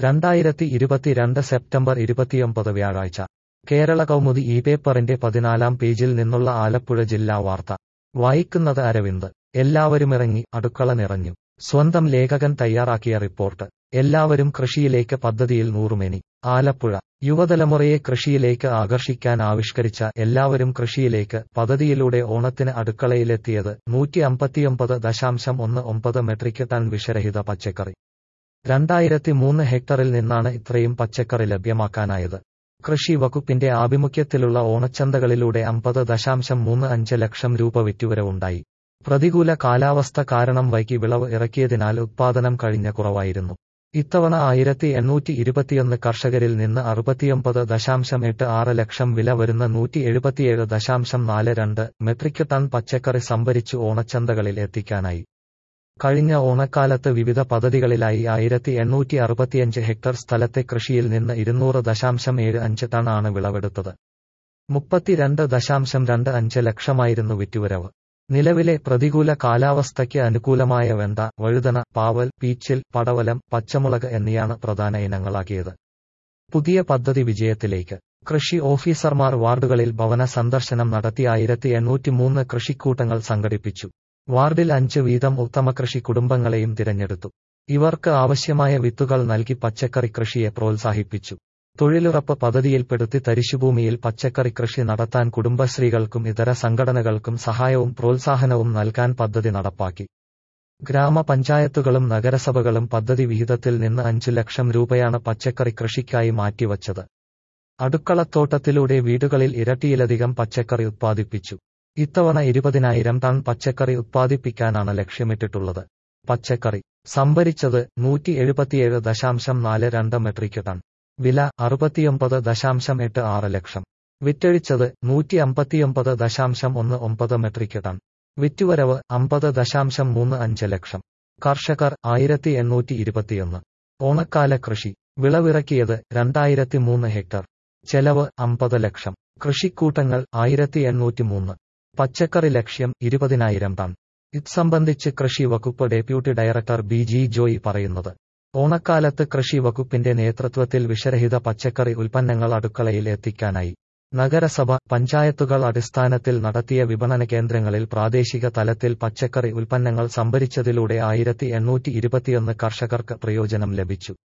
രണ്ടായിരത്തി ഇരുപത്തിരണ്ട് സെപ്റ്റംബർ ഇരുപത്തിയൊമ്പത് വ്യാഴാഴ്ച കേരള കൗമുദി ഈ പേപ്പറിന്റെ പതിനാലാം പേജിൽ നിന്നുള്ള ആലപ്പുഴ ജില്ലാ വാർത്ത വായിക്കുന്നത് അരവിന്ദ് എല്ലാവരുമിറങ്ങി അടുക്കള നിറഞ്ഞു സ്വന്തം ലേഖകൻ തയ്യാറാക്കിയ റിപ്പോർട്ട് എല്ലാവരും കൃഷിയിലേക്ക് പദ്ധതിയിൽ നൂറുമേനി ആലപ്പുഴ യുവതലമുറയെ കൃഷിയിലേക്ക് ആകർഷിക്കാൻ ആവിഷ്കരിച്ച എല്ലാവരും കൃഷിയിലേക്ക് പദ്ധതിയിലൂടെ ഓണത്തിന് അടുക്കളയിലെത്തിയത് നൂറ്റി അമ്പത്തിയൊമ്പത് ദശാംശം ഒന്ന് ഒമ്പത് മെട്രിക് ടൺ വിഷരഹിത പച്ചക്കറി രണ്ടായിരത്തി മൂന്ന് ഹെക്ടറിൽ നിന്നാണ് ഇത്രയും പച്ചക്കറി ലഭ്യമാക്കാനായത് കൃഷി വകുപ്പിന്റെ ആഭിമുഖ്യത്തിലുള്ള ഓണച്ചന്തകളിലൂടെ അമ്പത് ദശാംശം മൂന്ന് അഞ്ച് ലക്ഷം രൂപ വിറ്റുവരവുണ്ടായി പ്രതികൂല കാലാവസ്ഥ കാരണം വൈകി വിളവ് ഇറക്കിയതിനാൽ ഉത്പാദനം കഴിഞ്ഞ കുറവായിരുന്നു ഇത്തവണ ആയിരത്തി എണ്ണൂറ്റി ഇരുപത്തിയൊന്ന് കർഷകരിൽ നിന്ന് അറുപത്തിയൊമ്പത് ദശാംശം എട്ട് ആറ് ലക്ഷം വില വരുന്ന നൂറ്റി എഴുപത്തിയേഴ് ദശാംശം നാല് രണ്ട് മെട്രിക് ടൺ പച്ചക്കറി സംഭരിച്ചു ഓണച്ചന്തകളിൽ എത്തിക്കാനായി കഴിഞ്ഞ ഓണക്കാലത്ത് വിവിധ പദ്ധതികളിലായി ആയിരത്തി എണ്ണൂറ്റി അറുപത്തിയഞ്ച് ഹെക്ടർ സ്ഥലത്തെ കൃഷിയിൽ നിന്ന് ഇരുന്നൂറ് ദശാംശം ഏഴ് അഞ്ച് ടൺ ആണ് വിളവെടുത്തത് മുപ്പത്തിരണ്ട് ദശാംശം രണ്ട് അഞ്ച് ലക്ഷമായിരുന്നു വിറ്റുവരവ് നിലവിലെ പ്രതികൂല കാലാവസ്ഥയ്ക്ക് അനുകൂലമായ വെണ്ട വഴുതന പാവൽ പീച്ചിൽ പടവലം പച്ചമുളക് എന്നിയാണ് പ്രധാന ഇനങ്ങളാക്കിയത് പുതിയ പദ്ധതി വിജയത്തിലേക്ക് കൃഷി ഓഫീസർമാർ വാർഡുകളിൽ ഭവന സന്ദർശനം നടത്തി ആയിരത്തി എണ്ണൂറ്റി മൂന്ന് കൃഷിക്കൂട്ടങ്ങൾ സംഘടിപ്പിച്ചു വാർഡിൽ അഞ്ച് വീതം ഉത്തമ കൃഷി കുടുംബങ്ങളെയും തിരഞ്ഞെടുത്തു ഇവർക്ക് ആവശ്യമായ വിത്തുകൾ നൽകി പച്ചക്കറി കൃഷിയെ പ്രോത്സാഹിപ്പിച്ചു തൊഴിലുറപ്പ് പദ്ധതിയിൽപ്പെടുത്തി തരിശുഭൂമിയിൽ പച്ചക്കറി കൃഷി നടത്താൻ കുടുംബശ്രീകൾക്കും ഇതര സംഘടനകൾക്കും സഹായവും പ്രോത്സാഹനവും നൽകാൻ പദ്ധതി നടപ്പാക്കി ഗ്രാമപഞ്ചായത്തുകളും നഗരസഭകളും പദ്ധതി വിഹിതത്തിൽ നിന്ന് അഞ്ചു ലക്ഷം രൂപയാണ് പച്ചക്കറി കൃഷിക്കായി മാറ്റിവച്ചത് അടുക്കളത്തോട്ടത്തിലൂടെ വീടുകളിൽ ഇരട്ടിയിലധികം പച്ചക്കറി ഉത്പാദിപ്പിച്ചു ഇത്തവണ ഇരുപതിനായിരം ടൺ പച്ചക്കറി ഉത്പാദിപ്പിക്കാനാണ് ലക്ഷ്യമിട്ടിട്ടുള്ളത് പച്ചക്കറി സംഭരിച്ചത് നൂറ്റി എഴുപത്തിയേഴ് ദശാംശം നാല് രണ്ട് മെട്രിക് ടൺ വില അറുപത്തിയൊമ്പത് ദശാംശം എട്ട് ആറ് ലക്ഷം വിറ്റഴിച്ചത് നൂറ്റി അമ്പത്തിയൊമ്പത് ദശാംശം ഒന്ന് ഒമ്പത് മെട്രിക് ടൺ വിറ്റുവരവ് അമ്പത് ദശാംശം മൂന്ന് അഞ്ച് ലക്ഷം കർഷകർ ആയിരത്തി എണ്ണൂറ്റി ഇരുപത്തിയൊന്ന് ഓണക്കാല കൃഷി വിളവിറക്കിയത് രണ്ടായിരത്തി മൂന്ന് ഹെക്ടർ ചെലവ് അമ്പത് ലക്ഷം കൃഷിക്കൂട്ടങ്ങൾ ആയിരത്തി എണ്ണൂറ്റി മൂന്ന് പച്ചക്കറി ലക്ഷ്യം ഇരുപതിനായിരം ടൺ ഇത് സംബന്ധിച്ച് കൃഷി വകുപ്പ് deputy director B G Joy പറയുന്നത് ഓണക്കാലത്ത് കൃഷി വകുപ്പിന്റെ നേതൃത്വത്തിൽ വിഷരഹിത പച്ചക്കറി ഉൽപ്പന്നങ്ങൾ അടുക്കളയിൽ എത്തിക്കാനായി നഗരസഭ പഞ്ചായത്തുകൾ അടിസ്ഥാനത്തിൽ നടത്തിയ വിപണന കേന്ദ്രങ്ങളിൽ പ്രാദേശിക തലത്തിൽ പച്ചക്കറി ഉൽപ്പന്നങ്ങൾ സംഭരിച്ചതിലൂടെ ആയിരത്തി എണ്ണൂറ്റി ഇരുപത്തിയൊന്ന് കർഷകർക്ക് പ്രയോജനം ലഭിച്ചു